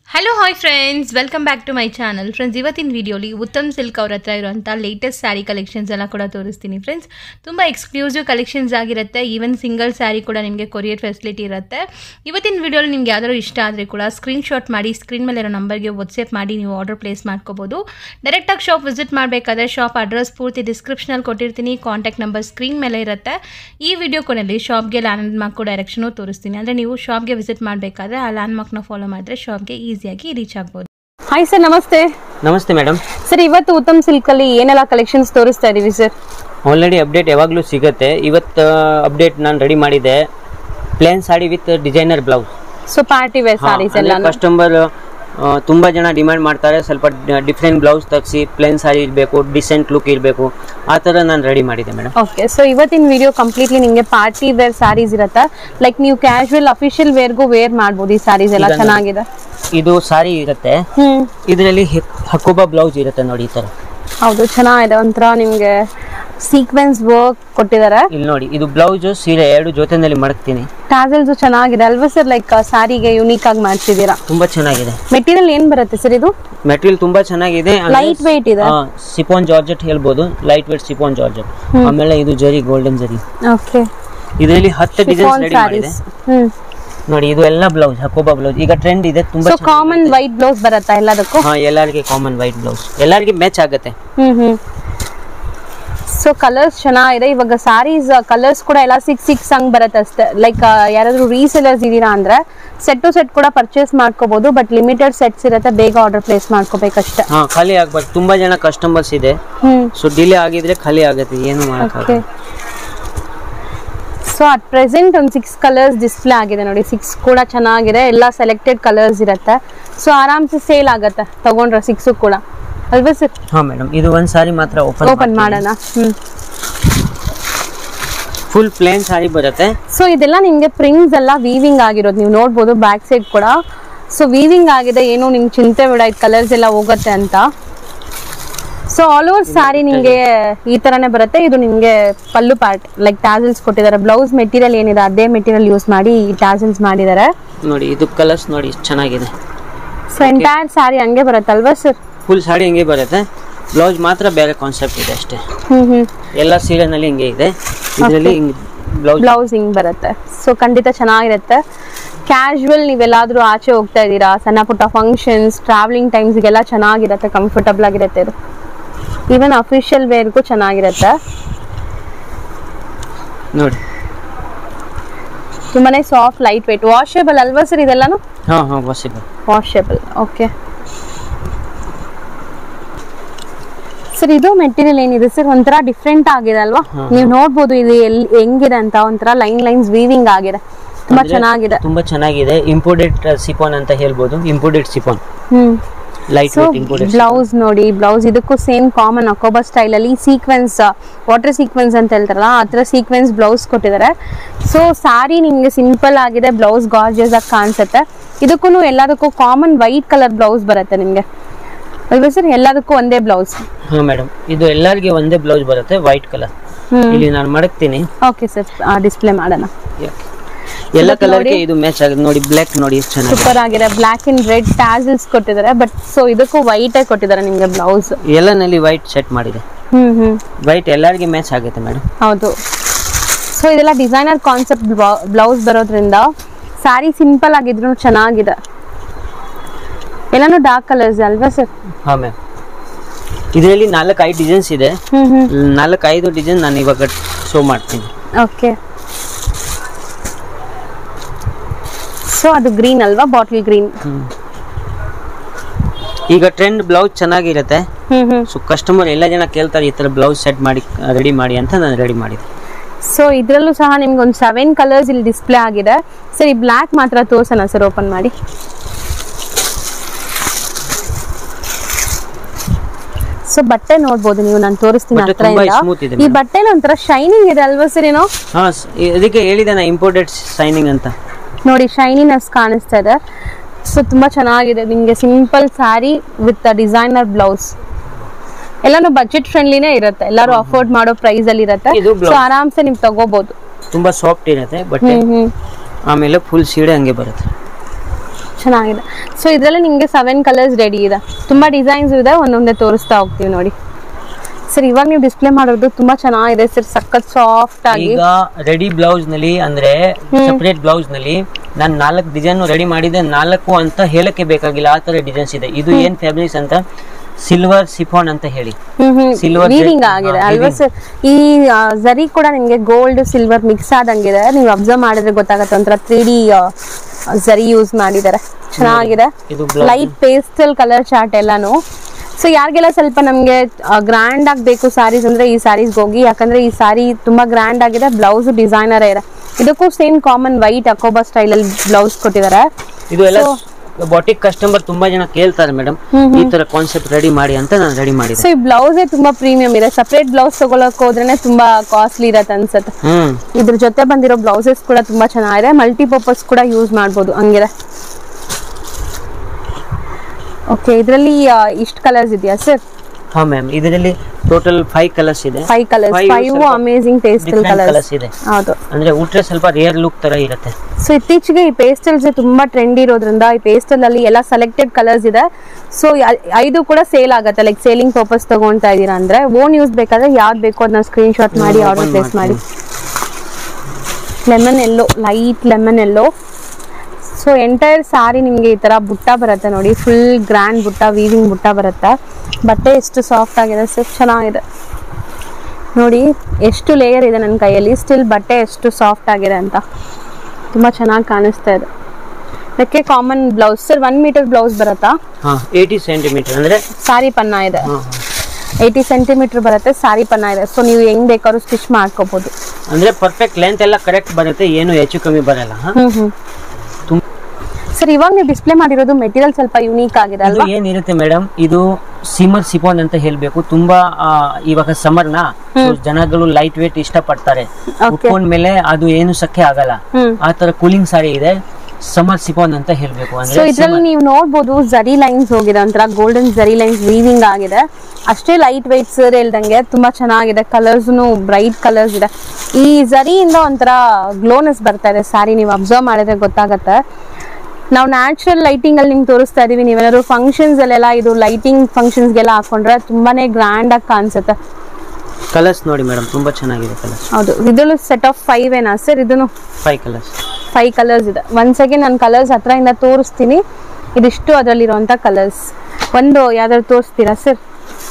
Hello hi friends welcome back to my channel friends ಇವತ್ತಿನ ವಿಡಿಯೋಲಿ Uttam silk ಅವ್ರ ಹತ್ರ ಇರುವಂಥ ಲೇಟೆಸ್ಟ್ ಸ್ಯಾರಿ ಕಲೆಕ್ಷನ್ಸ್ ಎಲ್ಲ ಕೂಡ ತೋರಿಸ್ತೀನಿ ಫ್ರೆಂಡ್ಸ್ ತುಂಬ ಎಕ್ಸ್ಕ್ಲೂಸಿವ್ ಕಲೆಕ್ಷನ್ಸ್ ಆಗಿರುತ್ತೆ ಈವನ್ ಸಿಂಗಲ್ ಸ್ಯಾರಿ ಕೂಡ ನಿಮಗೆ ಕೊರಿಯರ್ ಫೆಸಿಲಿಟಿ ಇರುತ್ತೆ ಇವತ್ತಿನ ವಿಡಿಯೋಲಿ ನಿಮ್ಗೆ ಯಾವ್ದಾದ್ರು ಇಷ್ಟ ಆದರೆ ಕೂಡ ಸ್ಕ್ರೀನ್ಶಾಟ್ ಮಾಡಿ ಸ್ಕ್ರೀನ್ ಮೇಲೆ ಇರೋ ನಂಬರ್ಗೆ ವಾಟ್ಸಪ್ ಮಾಡಿ ನೀವು ಆರ್ಡರ್ ಪ್ಲೇಸ್ ಮಾಡ್ಕೋಬೋದು ಡೈರೆಕ್ಟಾಗಿ ಶಾಪ್ ವಿಸಿಟ್ ಮಾಡಬೇಕಾದ್ರೆ ಶಾಪ್ ಅಡ್ರೆಸ್ ಪೂರ್ತಿ ಡಿಸ್ಕ್ರಿಪ್ಷನಲ್ಲಿ ಕೊಟ್ಟಿರ್ತೀನಿ ಕಾಂಟ್ಯಾಕ್ಟ್ ನಂಬರ್ ಸ್ಕ್ರೀನ್ ಮೇಲೆ ಇರುತ್ತೆ ಈ ವಿಡಿಯೋ ಕೊನೆಯಲ್ಲಿ ಶಾಪ್ಗೆ ಲ್ಯಾಂಡ್ ಮಾರ್ಕು ಡೈರೆಕ್ಷನು ತೋರಿಸ್ತೀನಿ ಅಂದರೆ ನೀವು ಶಾಪ್ಗೆ ವಿಸಿಟ್ ಮಾಡಬೇಕಾದ್ರೆ ಆ ಲ್ಯಾಂಡ್ ಮಾರ್ಕ್ನ ಫಾಲೋ ಮಾಡಿದ್ರೆ ಶಾಪ್ಗೆ ಈಸಿಯಾಗಿ ರೀಚ್ ಆಗ್ಬೋದು ಹಾಯ್ ಸರ್ ನಮಸ್ತೆ ನಮಸ್ತೆ ಮೇಡಮ್ ಸರ್ ಇವತ್ತು ಉತ್ತಮ್ ಸಿಲ್ಕ್ ಅಲ್ಲಿ ಏನೆಲ್ಲ ಕಲೆಕ್ಷನ್ಸ್ ತೋರಿಸ್ತಾ ಇದೀವಿ ಸರ್ ಆಲ್ರೆಡಿ ಅಪ್ಡೇಟ್ ಯಾವಾಗಲೂ ಸಿಗುತ್ತೆ ಇವತ್ತು ಅಪ್ಡೇಟ್ ನಾನು ರೆಡಿ ಮಾಡಿದೆ plain sari with designer blouse so party wear sarees ಎಲ್ಲ ಕಸ್ಟಮರ್ ತುಂಬಾ ಜನ ಡಿಮ್ಯಾಂಡ್ ಮಾಡ್ತಾರೆ ಸ್ವಲ್ಪ ಡಿಫ್ರೆಂಟ್ ಬ್ಲೌಸ್ ತೆಗ್ಸಿ ಪ್ಲೇನ್ ಸಾರಿ ಇರಬೇಕು ಡಿಸೆಂಟ್ ಲುಕ್ ಇರಬೇಕು ಆ ಥರ ನಾನು ರೆಡಿ ಮಾಡಿದೆ ಮೇಡಮ್ ಓಕೆ ಸೊ ಇವತ್ತಿನ ವಿಡಿಯೋ ಕಂಪ್ಲೀಟ್ಲಿ ನಿಮಗೆ ಪಾರ್ಟಿ ವೇರ್ ಸಾರೀಸ್ ಇರತ್ತಾ ಲೈಕ್ ನೀವು ಕ್ಯಾಶುವಲ್ ಅಫಿಷಿಯಲ್ ವೇರ್ಗೂ ವೇರ್ ಮಾಡ್ಬೋದು ಈ ಸಾರೀಸ್ ಎಲ್ಲ ಇದನ್ನ- ಚೆನ್ನಾಗಿದೆ ಇದು ಸಾರಿ ಇರುತ್ತೆ ಹ್ಮ್ ಇದರಲ್ಲಿ ಹಕೋಬಾ ಬ್ಲೌಸ್ ಇರುತ್ತೆ ನೋಡಿ ಈ ಥರ ಹೌದು ಚೆನ್ನಾಗಿದೆ ಒಂಥರ ನಿಮ್ಗೆ ಸೀಕ್ವೆನ್ಸ್ ವರ್ಕ್ ಕೊಟ್ಟಿದ್ದಾರೆ ಇಲ್ಲಿ ನೋಡಿ ಇದು ಬ್ಲೌಸು ಸೀರೆ ಎರಡು ಜೊತೆನಲ್ಲಿ ಮಡಗ್ತೀನಿ ಟ್ಯಾಸಲ್ಸ್ ಚೆನ್ನಾಗಿದೆ ಅಲ್ವಾ ಸರ್ ಲೈಕ್ ಸಾರಿಗೆ ಯುನೀಕ್ ಆಗಿ ಮಾಡ್ಸಿದೀರಾ ತುಂಬಾ ಚೆನ್ನಾಗಿದೆ ಮೆಟೀರಿಯಲ್ ಏನ್ ಬರುತ್ತೆ ಸರ್ ಇದು ಮೆಟೀರಿಯಲ್ ತುಂಬಾ ಚೆನ್ನಾಗಿದೆ ಲೈಟ್ ವೆಯ್ಟ್ ಇದೆ ಸಿಪೋನ್ ಜಾರ್ಜೆಟ್ ಹೇಳ್ಬೋದು ಲೈಟ್ ವೇಟ್ ಸಿಪೋನ್ ಜಾರ್ಜೆಟ್ ಆಮೇಲೆ ಇದು ಜರಿ ಗೋಲ್ಡನ್ ಜರಿ ಓಕೆ ಇದರಲ್ಲಿ ಹತ್ತು ಡಿಸೈನ್ಸ್ ರೆಡಿ ಮಾಡಿದೆ ಸಾರೀಸ್ ಹ್ಮ್ ನೋಡಿ ಇದು ಎಲ್ಲ ಬ್ಲೌಸ್ ಹಕೋಬಾ ಬ್ಲೌಸ್ ಈಗ ಟ್ರೆಂಡ್ ಇದೆ ತುಂಬಾ ಸೊ ಕಾಮನ್ ವೈಟ್ ಬ್ಲೌಸ್ ಬರುತ್ತಾ ಎಲ್ಲದಕ್ಕೂ ಹಾ ಎಲ್ಲರಿಗೆ ಕಾಮನ್ ವೈಟ್ ಬ್ಲೌಸ್ ಎಲ್ಲರಿಗೆ ಮ್ಯಾಚ್ ಆಗುತ್ತೆ ಹ್ಮ್ ಹ್ಮ್ ಸೊ ಕಲರ್ಸ್ ಚೆನ್ನಾಗಿದೆ ಇವಾಗ ಸಾರೀಸ್ ಕಲರ್ಸ್ ಕೂಡ ಎಲ್ಲ ಸಿಕ್ಸ್ ಸಿಕ್ಸ್ ಹಂಗ್ ಬರುತ್ತೆ ಅಷ್ಟೇ ಲೈಕ್ ಯಾರಾದ್ರೂ ರೀಸೆಲರ್ಸ್ ಇದೀರಾ ಅಂದ್ರೆ ಸೆಟ್ ಟು ಸೆಟ್ ಕೂಡ ಪರ್ಚೇಸ್ ಮಾಡ್ಕೋಬಹುದು ಬಟ್ ಲಿಮಿಟೆಡ್ ಸೆಟ್ಸ್ ಇರುತ್ತೆ ಬೇಗ ಆರ್ಡರ್ ಪ್ಲೇಸ್ ಮಾಡ್ಕೋಬೇಕಷ್ಟೇ ಹಾ ಖಾಲಿ ಆಗ್ಬಾರ್ದು ತುಂಬಾ ಜನ ಕಸ್ಟಮರ್ಸ್ ಇದೆ ಹ್ಮ್ ಸೊ ಡಿಲೇ ಆಗಿದ್ರೆ ಖಾಲಿ ಆಗುತ್ತೆ ಏನು ಓಕೆ ಮಾಡಕ್ಕಾಗಲ್ಲ ಸೊ ಅಟ್ ಪ್ರೆಸೆಂಟ್ ಒಂದು ಸಿಕ್ಸ್ ಕಲರ್ಸ್ ಡಿಸ್ಪ್ಲೇ ಆಗಿದೆ ನೋಡಿ ಸಿಕ್ಸ್ ಕೂಡ ಚೆನ್ನಾಗಿದೆ ಎಲ್ಲ ಸೆಲೆಕ್ಟೆಡ್ ಕಲರ್ಸ್ ಇರುತ್ತೆ ಸೊ ಆರಾಮ್ಸೆ ಸೇಲ್ ಆಗತ್ತೆ ತಗೊಂಡ್ರೆ ಸಿಕ್ಸು ಕೂಡ ಅಲ್ವಾ ಸರ್ ಹಾ ಮೇಡಮ್ ಇದು ಒಂದ್ ಸಾರಿ ಮಾತ್ರ ಓಪನ್ ಓಪನ್ ಮಾಡೋಣ ಹ್ಮ್ ಫುಲ್ ಪ್ಲೇನ್ ಸಾರಿ ಬರುತ್ತೆ ಸೊ ಇದೆಲ್ಲ ನಿಮಗೆ ಪ್ರಿಂಟ್ಸ್ ಎಲ್ಲ ವೀವಿಂಗ್ ಆಗಿರೋದು ನೀವು ನೋಡ್ಬೋದು ಬ್ಯಾಕ್ ಸೈಡ್ ಕೂಡ ಸೊ ವೀವಿಂಗ್ ಆಗಿದೆ ಏನು ನಿಮ್ಗೆ ಚಿಂತೆ ಬೇಡ ಇದು ಕಲರ್ಸ್ ಎಲ್ಲ ಹೋಗುತ್ತೆ ಅಂತ ಸೊ ಆಲ್ ಓವರ್ ಸ್ಯಾರಿ ನಿಮಗೆ ಈ ತರನೇ ಬರುತ್ತೆ ಇದು ನಿಮಗೆ ಪಲ್ಲು ಪಾರ್ಟ್ ಲೈಕ್ ಟ್ಯಾಸಲ್ಸ್ ಕೊಟ್ಟಿದ್ದಾರೆ ಬ್ಲೌಸ್ ಮೆಟೀರಿಯಲ್ ಏನಿದೆ ಅದೇ ಮೆಟೀರಿಯಲ್ ಯೂಸ್ ಮಾಡಿ ಈ ಟ್ಯಾಸಲ್ಸ್ ಮಾಡಿದ್ದಾರೆ ನೋಡಿ ಇದು ಕಲರ್ಸ್ ನೋಡಿ ಇಷ್ಟ್ ಚೆನ್ನಾಗಿದೆ ಸೊ ಎಂಟೈರ್ ಸ್ಯಾರಿ ಹಂಗೆ ಬರುತ್ತೆ ಅಲ್ವಾ ಸರ್ ಫುಲ್ ಸಾಡಿ ಹಿಂಗೆ ಬರುತ್ತೆ ಬ್ಲೌಸ್ ಮಾತ್ರ ಬೇರೆ ಕಾನ್ಸೆಪ್ಟ್ ಇದೆ ಅಷ್ಟೇ ಹ್ಮ್ ಹ್ಮ್ ಎಲ್ಲ ಸೀರೆನಲ್ಲಿ ಹಿಂಗೆ ಇದೆ ಇದರಲ್ಲಿ ಬ್ಲೌಸ್ ಬ್ಲೌಸ್ ಹಿಂಗ್ ಬರುತ್ತೆ ಸೊ ಖಂಡಿತ ಚೆನ್ನಾಗಿರುತ್ತೆ ಕ್ಯಾಶುವಲ್ ನೀವೆಲ್ಲಾದ್ರೂ ಆಚೆ ಹೋಗ್ತಾ ಇದ್ದೀರಾ ಸಣ್ಣ ಪುಟ್ಟ ಫಂಕ್ಷನ್ಸ್ ಟ್ರಾವೆಲಿಂಗ್ ಟೈಮ್ಸ್ಗೆಲ್ಲ ಚೆನ್ನಾಗಿರುತ್ತೆ ಕಂಫರ್ಟಬಲ್ ಆಗಿರುತ್ತೆ ಇದು ಈವನ್ ಅಫಿಷಿಯಲ್ ವೇರ್ಗೂ ಚೆನ್ನಾಗಿರುತ್ತೆ ನೋಡಿ ತುಂಬಾನೇ ಸಾಫ್ಟ್ ಲೈಟ್ ವೆಯ್ಟ್ ವಾಷೇಬಲ್ ಅಲ್ವಾ ಸರ್ ಇದೆಲ್ಲಾನು ಹಾ ಹಾ ಪಾಸಿಬಲ್ ವಾಷೇಬಲ್ ಓಕೆ ಸರ್ ಇದು ಮೆಟೀರಿಯಲ್ ಏನಿದೆ ಸರ್ ಒಂಥರ ಡಿಫ್ರೆಂಟ್ ಆಗಿದೆ ಅಲ್ವಾ ನೀವು ನೋಡ್ಬೋದು ಇದು ಎಲ್ಲಿ ಹೆಂಗಿದೆ ಅಂತ ಒಂಥರ ಲೈನ್ ಲೈನ್ಸ್ ವೀವಿಂಗ್ ಆಗಿದೆ ತುಂಬಾ ಚೆನ್ನಾಗಿದೆ ತುಂಬಾ ಚೆನ್ನಾಗಿದೆ ಇಂಪೋರ್ಟೆಡ್ ಸಿಫಾನ್ ಅಂತ ಹೇಳ್ಬೋದು imported chiffon hmm light so weight imported blouse ನೋಡಿ ಬ್ಲೌಸ್ ಇದಕ್ಕೂ ಸೇಮ್ ಕಾಮನ್ ಅಕೋಬಾ ಸ್ಟೈಲ್ ಅಲ್ಲಿ ಸೀಕ್ವೆನ್ಸ್ ವಾಟರ್ ಸೀಕ್ವೆನ್ಸ್ ಅಂತ ಹೇಳ್ತಾರಲ್ಲ ಆ ಥರ ಸೀಕ್ವೆನ್ಸ್ ಬ್ಲೌಸ್ ಕೊಟ್ಟಿದ್ದಾರೆ ಸೊ ಸಾರಿ ನಿಮಗೆ ಸಿಂಪಲ್ ಆಗಿದೆ ಬ್ಲೌಸ್ ಗಾರ್ಜಿಯಸ್ ಆಗಿ ಕಾಣಿಸುತ್ತೆ ಇದಕ್ಕೂ ಎಲ್ಲದಕ್ಕೂ ಕಾಮನ್ ವೈಟ್ ಕಲರ್ ಬ್ಲೌಸ್ ಬರುತ್ತೆ ನಿಮಗೆ ಅಲ್ವಾ ಸರ್ ಎಲ್ಲದಕ್ಕೂ ಒಂದೇ ಬ್ಲೌಸ್ ಹಾ ಮೇಡಮ್ ಇದು ಎಲ್ಲರಿಗೆ ಒಂದೇ ಬ್ಲೌಸ್ ಬರುತ್ತೆ ವೈಟ್ ಕಲರ್ ಹ್ಮ್ ಇಲ್ಲಿ ನಾನು ಮಡಗ್ತೀನಿ ಓಕೆ ಸರ್ ಡಿಸ್ಪ್ಲೇ ಮಾಡೋಣ ಎಲ್ಲ ಇವತ್ತು ಕಲರ್ಗೆ ನೋಡಿ. ಇದು ಮ್ಯಾಚ್ ಆಗುತ್ತೆ ನೋಡಿ ಬ್ಲ್ಯಾಕ್ ನೋಡಿ ಎಷ್ಟು ಚೆನ್ನಾಗಿದೆ ಸೂಪರ್ ಆಗಿದೆ ಬ್ಲ್ಯಾಕ್ ಅಂಡ್ ರೆಡ್ ಟ್ಯಾಸಲ್ಸ್ ಕೊಟ್ಟಿದ್ದಾರೆ ಬಟ್ ಸೊ ಇದಕ್ಕೂ ವೈಟ್ ಆಗಿ ಕೊಟ್ಟಿದ್ದಾರೆ ನಿಮಗೆ ಬ್ಲೌಸ್ ಎಲ್ಲನಲ್ಲಿ ವೈಟ್ ಸೆಟ್ ಮಾಡಿದೆ ಹ್ಮ್ ಹ್ಮ್ ವೈಟ್ ಎಲ್ಲರಿಗೆ ಮ್ಯಾಚ್ ಆಗುತ್ತೆ ಮೇಡಮ್ ಹೌದು ಸೊ ಇದೆಲ್ಲ ಡಿಸೈನರ್ ಕಾನ್ಸೆಪ್ಟ್ ಬ್ಲೌಸ್ ಬರೋದ್ರಿಂದ ಸ್ಯಾರಿ ಸಿಂಪಲ್ ಆಗಿದ್ರು ಚೆನ್ನಾಗಿದೆ ಎಲ್ಲಾನು ಡಾರ್ಕ್ ಕಲರ್ಸ್ ಅಲ್ವಾ ಸರ್ ಹಾ ಮ್ಯಾಮ್ ಇದರಲ್ಲಿ ನಾಲ್ಕು ಐದು ಡಿಸೈನ್ಸ್ ಇದೆ ಹ್ಮ್ ಹ್ಮ್ ನಾಲ್ಕು ಐದು ಡಿಸೈನ್ ನಾನು ಇವಾಗ ಶೋ ಮಾಡ್ತೀನಿ ಓಕೆ ಸೊ ಅದು ಗ್ರೀನ್ ಅಲ್ವಾ ಬಾಟಲ್ ಗ್ರೀನ್ ಈಗ ಟ್ರೆಂಡ್ ಬ್ಲೌಸ್ ಚೆನ್ನಾಗಿರುತ್ತೆ ಹ್ಮ್ ಹ್ಮ್ ಸೊ ಕಸ್ಟಮರ್ ಎಲ್ಲ ಜನ ಕೇಳ್ತಾರೆ ಈ ಥರ ಬ್ಲೌಸ್ ಸೆಟ್ ಮಾಡಿ ರೆಡಿ ಮಾಡಿ ಅಂತ ನಾನು ರೆಡಿ ಮಾಡಿದೆ ಸೊ ಇದರಲ್ಲೂ ಸಹ ನಿಮ್ಗೆ ಒಂದು ಸೆವೆನ್ ಕಲರ್ಸ್ ಇಲ್ಲಿ ಡಿಸ್ಪ್ಲೇ ಆಗಿದೆ ಸರ್ ಈ ಬ್ಲ್ಯಾಕ್ ಮಾತ್ರ ತೋರ್ಸೋಣ ಸರ್ ಓಪನ್ ಮಾಡಿ ಸೊ ಬಟ್ಟೆ ನೋಡ್ಬೋದು ನೀವು ನಾನು ತೋರಿಸ್ತೀನಿ ಬಟ್ಟೆ ತುಂಬಾ ಹತ್ರದಿಂದ smooth ಇದೆ ಈ madam. ಬಟ್ಟೆಲಿ ಒಂಥರ ಶೈನಿಂಗ್ ಇದೆ ಅಲ್ವಾ ಸರ್ ಏನೋ ಹಾ ಸ್- ಇದಕ್ಕೆ ಹೇಳಿದೆ ನಾ ಇಂಪೋರ್ಟೆಡ್ ಸೈನಿಂಗ್ ಅಂತ ನೋಡಿ ಶೈನಿನೆಸ್ ಕಾಣಿಸ್ತಾ ಇದೆ ಸೊ ತುಂಬಾ ಚೆನ್ನಾಗಿದೆ ನಿಮಗೆ simple sari with designer blouse ಎಲ್ಲಾನು ಬಜೆಟ್ ಫ್ರೆಂಡ್ಲಿನೇ ಇರುತ್ತೆ ಎಲ್ಲರೂ ಅಫೋರ್ಡ್ ಮಾಡೋ ಪ್ರೈಸ್ ಅಲ್ಲಿ ಇರುತ್ತೆ ಇದು ಸೊ blouse. ಆರಾಮ್ಸೆ ನೀವು ತಗೋಬಹುದು ತುಂಬಾ ಸಾಫ್ಟ್ ಇರುತ್ತೆ ಬಟ್ಟೆ ಹ್ಮ್ ಹ್ಮ್ ಆಮೇಲೆ ಫುಲ್ ಸೀಡೆ ಹಂಗೆ ಬರುತ್ತೆ ಚೆನ್ನಾಗಿದೆ ಸೊ ಇದರಲ್ಲಿ ನಿಮಗೆ ಸೆವೆನ್ ಕಲರ್ಸ್ ರೆಡಿ ಇದೆ ತುಂಬಾ ಡಿಸೈನ್ಸ್ ಇದೆ ಒಂದೊಂದೇ ತೋರಿಸ್ತಾ ಹೋಗ್ತೀವಿ ನೋಡಿ ಸರ್ ಇವಾಗ ನೀವು ಡಿಸ್ಪ್ಲೇ ಮಾಡೋದು ತುಂಬಾ ಚೆನ್ನಾಗಿದೆ ಸರ್ ಸಖತ್ ಸಾಫ್ಟ್ ಆಗಿ ಈಗ ರೆಡಿ ಬ್ಲೌಸ್ ನಲ್ಲಿ ಅಂದ್ರೆ ಸಪರೇಟ್ ಬ್ಲೌಸ್ ನಲ್ಲಿ ನಾನು ನಾಲ್ಕು ಡಿಸೈನ್ ರೆಡಿ ಮಾಡಿದೆ ನಾಲ್ಕು ಅಂತ ಹೇಳಕ್ಕೆ ಬೇಕಾಗಿಲ್ಲ ಆ ತರ ಡಿಸೈನ್ಸ್ ಇದೆ ಇದು ಏನ್ ಫ್ಯಾಬ್ರಿಕ್ಸ್ ಅಂತ ಸಿಲ್ವರ್ ಸಿಫಾನ್ ಅಂತ ಹೇಳಿ Silver ವೀವಿಂಗ್ thread. ಆಗಿದೆ ಹಾ, ಅಲ್ವಾ weaving. ಸರ್ ಈ ಆ, ಜರಿ ಕೂಡ ನಿಮಗೆ ಗೋಲ್ಡ್ ಸಿಲ್ವರ್ ಮಿಕ್ಸ್ ಆದಂಗಿದೆ ನೀವು ಅಬ್ಸರ್ವ್ ಮಾಡಿದ್ರೆ ಗೊತ್ತಾಗತ್ತೆ ಒಂಥರ ತ್ರೀ ಡಿ ಜರಿ ಯೂಸ್ ಮಾಡಿದ್ದಾರೆ ಚೆನ್ನಾಗಿದೆ ಇದು blouse. Light pastel colour chart ಎಲ್ಲಾನು ಸೊ ಯಾರಿಗೆಲ್ಲ ಸ್ವಲ್ಪ ನಮಗೆ ಗ್ರ್ಯಾಂಡ್ ಆಗಿ ಬೇಕು ಸ್ಯಾರೀಸ್ ಅಂದ್ರೆ ಈ ಸ್ಯಾರೀಸ್ ಹೋಗಿ ಯಾಕಂದ್ರೆ ಈ ಸ್ಯಾರಿ ತುಂಬಾ ಗ್ರ್ಯಾಂಡ್ ಆಗಿದೆ ಬ್ಲೌಸ್ ಡಿಸೈನರ್ ಇದೆ ಇದಕ್ಕೂ ಸೇಮ್ ಕಾಮನ್ ವೈಟ್ ಅಕೋಬಾ ಸ್ಟೈಲ್ ಅಲ್ಲಿ ಬ್ಲೌಸ್ ಕೊಟ್ಟಿದ್ದಾರೆ ಇದು ಎಲ್ಲ ಬಾಟಿಕ್ ಕಸ್ಟಮರ್ ತುಂಬಾ ಜನ ಕೇಳ್ತಾರೆ ಮೇಡಮ್ ಈ ತರ ಕಾನ್ಸೆಪ್ಟ್ ರೆಡಿ ಮಾಡಿ ಅಂತ ನಾನು ರೆಡಿ ಮಾಡಿದೆ ಸೊ ಈ ಬ್ಲೌಸೇ ತುಂಬಾ ಪ್ರೀಮಿಯಂ ಇದೆ ಸಪರೇಟ್ ಬ್ಲೌಸ್ ತಗೊಳಕ್ ಹೋದ್ರೇನೆ ತುಂಬಾ ಕಾಸ್ಟ್ಲಿ ಇರತ್ತೆ ಅನ್ಸುತ್ತೆ ಹ್ಮ್ ಇದ್ರ ಜೊತೆ ಬಂದಿರೋ ಬ್ಲೌಸಸ್ ಕೂಡ ತುಂಬಾ ಚೆನ್ನಾಗಿದೆ ಮಲ್ಟಿಪರ್ಪಸ್ ಕೂಡ ಯೂಸ್ ಮಾಡ್ಬೋದು ಹಂಗಿದೆ ಓಕೆ ಇದರಲ್ಲಿ ಇಷ್ಟು ಕಲರ್ಸ್ ಇದೆಯಾ ಸರ್ ಹಾ ಮ್ಯಾಮ್ ಇದರಲ್ಲಿ ಟೋಟಲ್ ಫೈವ್ ಕಲರ್ಸ್ ಇದೆ ಫೈವ್ ಕಲರ್ಸ್ Five ಫೈವ್ ಸ್ವಲ್ಪ amazing pastel different colours colours ಇದೆ ಹೌದು ಅಂದ್ರೆ ಉಟ್ರೆ ಸ್ವಲ್ಪ ರೇರ್ ಲುಕ್ ತರ ಇರುತ್ತೆ ಸೊ ಇತ್ತೀಚೆಗೆ ಈ ಪೇಸ್ಟಲ್ಸ್ ತುಂಬಾ ಟ್ರೆಂಡ್ ಇರೋದ್ರಿಂದ ಈ ಪೇಸ್ಟಲ್ ಅಲ್ಲಿ ಎಲ್ಲ ಸೆಲೆಕ್ಟೆಡ್ ಕಲರ್ಸ್ ಇದೆ ಸೊ ಐದು ಕೂಡ ಸೇಲ್ ಆಗುತ್ತೆ ಲೈಕ್ ಸೇಲಿಂಗ್ ಪರ್ಪಸ್ ತಗೊಂತಾ ಇದೀರಾ ಅಂದ್ರೆ ಓನ್ ಯೂಸ್ ಬೇಕಾದ್ರೆ ಯಾವ್ದು ಬೇಕೋ ಅದನ್ನ ಸ್ಕ್ರೀನ್ ಶಾಟ್ ಮಾಡಿ ಹ್ಮ್, ಆರ್ಡರ್ open ಪ್ಲೇಸ್ ಮಾಡಿ ಮಾಡ್ತೀನಿ. Lemon yellow light lemon yellow so entire sari ನಿಮಗೆ ಈ ತರ ಬುಟ್ಟ ಬರುತ್ತೆ ನೋಡಿ ಫುಲ್ ಗ್ರ್ಯಾಂಡ್ ಬುಟ್ಟ ವೀವಿಂಗ್ ಬುಟ್ಟ ಬರುತ್ತೆ ಬಟ್ಟೆ ಎಷ್ಟು ಸಾಫ್ಟ್ ಆಗಿದೆ ಸರ್ ಚೆನ್ನಾಗಿದೆ ನೋಡಿ ಎಷ್ಟು ಲೇಯರ್ ಇದೆ ನನ್ನ ಕೈಯಲ್ಲಿ ಸ್ಟಿಲ್ ಬಟ್ಟೆ ಎಷ್ಟು ಸಾಫ್ಟ್ ಆಗಿದೆ ಅಂತ ತುಂಬಾ ಚೆನ್ನಾಗಿ ಕಾಣಿಸ್ತಾ ಇದೆ ಇದಕ್ಕೆ common blouse sir one metre blouse ಬರುತ್ತಾ ಹಾ ಏಯ್ಟಿ ಸೆಂಟಿಮೀಟರ್ ಅಂದ್ರೆ ಸಾರಿ ಪನ್ನ ಇದೆ ಹಾ, ಏಯ್ಟಿ ಸೆಂಟಿಮೀಟರ್ ಬರುತ್ತೆ ಸಾರಿ ಪನ್ನ ಇದೆ ಸೊ ನೀವು ಹೆಂಗ್ ಬೇಕಾದ್ರೂ ಸ್ಟಿಚ್ ಮಾಡ್ಕೋಬಹುದು ಅಂದ್ರೆ ಪರ್ಫೆಕ್ಟ್ ಲೆಂತ್ ಎಲ್ಲ ಕರೆಕ್ಟ್ ಬರುತ್ತೆ ಏನು ಹೆಚ್ಚು ಕಮ್ಮಿ ಬರಲ್ಲ ಹಾ? ಹ್ಮ್ ಹ್ಮ್ ತುಂಬ ಸರ್ ಇವಾಗ ನೀವು ಡಿಸ್ಪ್ಲೇ ಮಾಡಿರೋದು ಮೆಟೀರಿಯಲ್ ಸ್ವಲ್ಪ ಯುನೀಕ್ ಆಗಿದೆ ಇದು ಅಲ್ವಾ ಏನಿರುತ್ತೆ ಮೇಡಮ್ ಇದು ಸಿಮರ್ ಸಿಫಾನ್ ಅಂತ ಹೇಳ್ಬೇಕು ತುಂಬಾ ಆ, ಇವಾಗ ಸಮರ್ನ ಜನಗಳು ಲೈಟ್ ವೇಟ್ ಇಷ್ಟ ಪಡ್ತಾರೆ ಉಟ್ಕೊಂಡ್ಮೇಲೆ ಅದು ಏನು ಸಖ್ಯ ಆಗಲ್ಲ ಹ್ಮ್. ಆ ತರ ಕೂಲಿಂಗ್ ಸಾರಿ ಇದೆ ಸಮರ್ ಸಿಫಾನ್ ಅಂತ ಹೇಳ್ಬೇಕು ಸೊ ಅಂದ್ರೆ ಇದ್ರಲ್ಲಿ ನೀವು ನೋಡ್ಬೋದು ಜರಿ ಲೈನ್ಸ್ ಹೋಗಿದೆ ಒಂಥರ ಗೋಲ್ಡನ್ ಜರಿ ಲೈನ್ಸ್ ವೀವಿಂಗ್ ಆಗಿದೆ ಅಷ್ಟೇ ಲೈಟ್ ವೈಟ್ ಸರ್ ಹೇಳ್ದಂಗೆ ತುಂಬಾ ಚೆನ್ನಾಗಿದೆ ಕಲರ್ಸ್ನು ಬ್ರೈಟ್ ಕಲರ್ಸ್ ಇದೆ ಈ ಜರಿಯಿಂದ ಒಂಥರ ಗ್ಲೋನೆಸ್ ಬರ್ತಾ ಇದೆ ಸ್ಯಾರಿ ನೀವು ಅಬ್ಸರ್ವ್ ಮಾಡಿದ್ರೆ ಗೊತ್ತಾಗತ್ತೆ ನಾವು ನ್ಯಾಚುರಲ್ ಲೈಟಿಂಗ್ ಅಲ್ಲಿ ನಿಮ್ಗೆ ತೋರಿಸ್ತಾ ಇದೀವಿ ನೀವೇನಾದ್ರು ಫಂಕ್ಷನ್ಸ್ ಅಲ್ಲೆಲ್ಲ ಇದು ಲೈಟಿಂಗ್ ಫಂಕ್ಷನ್ಸ್ಗೆಲ್ಲ ಹಾಕೊಂಡ್ರೆ ತುಂಬಾನೇ ಗ್ರ್ಯಾಂಡ್ ಆಗಿ ಕಾಣಿಸುತ್ತೆ ಕಲರ್ಸ್ ನೋಡಿ ಮೇಡಮ್ ತುಂಬಾ ಚೆನ್ನಾಗಿದೆ ಕಲರ್ಸ್ ಹೌದು ಇದ್ರಲ್ಲೂ ಸೆಟ್ ಆಫ್ ಫೈವ್ ಏನಾ ಸರ್ ಇದನ್ನು ಫೈವ್ ಕಲರ್ಸ್ ಫೈವ್ ಕಲರ್ಸ್ ಇದೆ ಒಂದ್ ಸೆಕೆಂಡ್ ನಾನು ಕಲರ್ಸ್ ಹತ್ರದಿಂದ ತೋರಿಸ್ತೀನಿ ಇದಿಷ್ಟು ಅದರಲ್ಲಿರುವಂಥ ಕಲರ್ಸ್ ಒಂದು ಯಾವ್ದಾದ್ರು ತೋರಿಸ್ತೀರಾ ಸರ್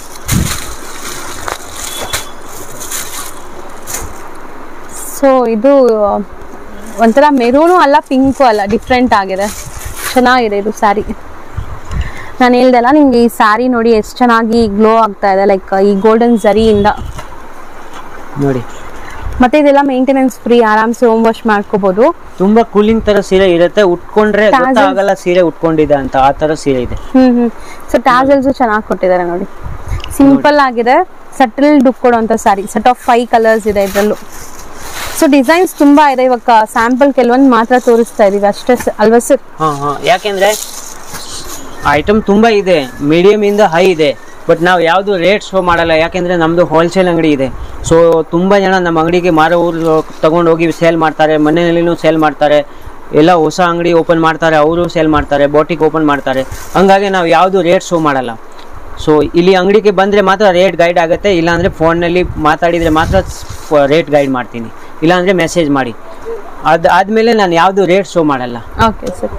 ಸೊ ಇದು ಒಂಥರ ಮೆರೂನು ಅಲ್ಲ ಪಿಂಕು ಅಲ್ಲ ಡಿಫ್ರೆಂಟ್ ಆಗಿದೆ ಚೆನ್ನಾಗಿದೆ ಇದು ಸ್ಯಾರಿ ನಾನು ಹೇಳ್ದಲ್ಲ ನಿಮ್ಗೆ ಈ ಸ್ಯಾರಿ ನೋಡಿ ಎಷ್ಟು ಚೆನ್ನಾಗಿ ಗ್ಲೋ ಆಗ್ತಾ ಇದೆ ಲೈಕ್ ಈ ಗೋಲ್ಡನ್ ಜರಿಯಿಂದ ನೋಡಿ ಮತ್ತೆ ಇದೆಲ್ಲ ಮೇಂಟೆನೆನ್ಸ್ ಫ್ರೀ ಆರಾಮ್ಸೆ ಹೋಮ್ ವಾಶ್ ಮಾಡ್ಕೋಬಹುದು ತುಂಬಾ ಕೂಲಿಂಗ್ ತರ ಸೀರೆ ಇರುತ್ತೆ ಉಟ್ಕೊಂಡ್ರೆ Tassels. ಗೊತ್ತಾಗಲ್ಲ ಸೀರೆ ಉಟ್ಕೊಂಡಿದೆ ಅಂತ ಆ ತರ ಸೀರೆ ಇದೆ ಹ್ಮ್ ಹ್ಮ್ ಸೊ ಟ್ಯಾಸಲ್ಸ್ ಚೆನ್ನಾಗಿ ಕೊಟ್ಟಿದ್ದಾರೆ ನೋಡಿ ಸಿಂಪಲ್ ಆಗಿದೆ ಸಟಲ್ ಡುಕ್ ಕೊಡುವಂತ sari set of five colours ಇದೆ ಇದರಲ್ಲೂ ಸೊ ಡಿಸೈನ್ಸ್ ತುಂಬಾ ಇದೆ ಇವಾಗ ಸ್ಯಾಂಪಲ್ ಕೆಲವೊಂದು ಮಾತ್ರ ತೋರಿಸ್ತಾ ಇದೀವಿ ಅಷ್ಟೇ ಸ- ಅಲ್ವಾ ಸರ್ ಹಾ ಹಾ ಯಾಕೆಂದ್ರೆ ಐಟಮ್ ತುಂಬಾ ಇದೆ ಮೀಡಿಯಂ ಇಂದ ಹೈ ಇದೆ ಬಟ್ ನಾವು ಯಾವುದು ರೇಟ್ ಶೋ ಮಾಡಲ್ಲ ಯಾಕೆಂದ್ರೆ ನಮ್ದು ಹೋಲ್ಸೇಲ್ ಅಂಗಡಿ ಇದೆ ಸೊ ತುಂಬಾ ಜನ ನಮ್ಮ ಅಂಗಡಿಗೆ ಮಾರೋರು ತಗೊಂಡು ಹೋಗಿ ಸೇಲ್ ಮಾಡ್ತಾರೆ ಮನೆಯಲ್ಲಿನೂ ಸೇಲ್ ಮಾಡ್ತಾರೆ ಎಲ್ಲ ಹೊಸ ಅಂಗಡಿ ಓಪನ್ ಮಾಡ್ತಾರೆ ಅವರು ಸೇಲ್ ಮಾಡ್ತಾರೆ ಬೋಟಿಕ್ ಓಪನ್ ಮಾಡ್ತಾರೆ ಹಂಗಾಗಿ ನಾವು ಯಾವುದು ರೇಟ್ ಶೋ ಮಾಡಲ್ಲ ಸೊ ಇಲ್ಲಿ ಅಂಗಡಿಗೆ ಬಂದರೆ ಮಾತ್ರ ರೇಟ್ ಗೈಡ್ ಆಗುತ್ತೆ ಇಲ್ಲಾಂದರೆ ಫೋನ್ನಲ್ಲಿ ಮಾತಾಡಿದರೆ ಮಾತ್ರ ರೇಟ್ ಗೈಡ್ ಮಾಡ್ತೀನಿ ಇಲ್ಲಾಂದರೆ ಮೆಸೇಜ್ ಮಾಡಿ ಅದು ಆದಮೇಲೆ ನಾನು ಯಾವುದು ರೇಟ್ ಶೋ ಮಾಡಲ್ಲ ಓಕೆ ಸರ್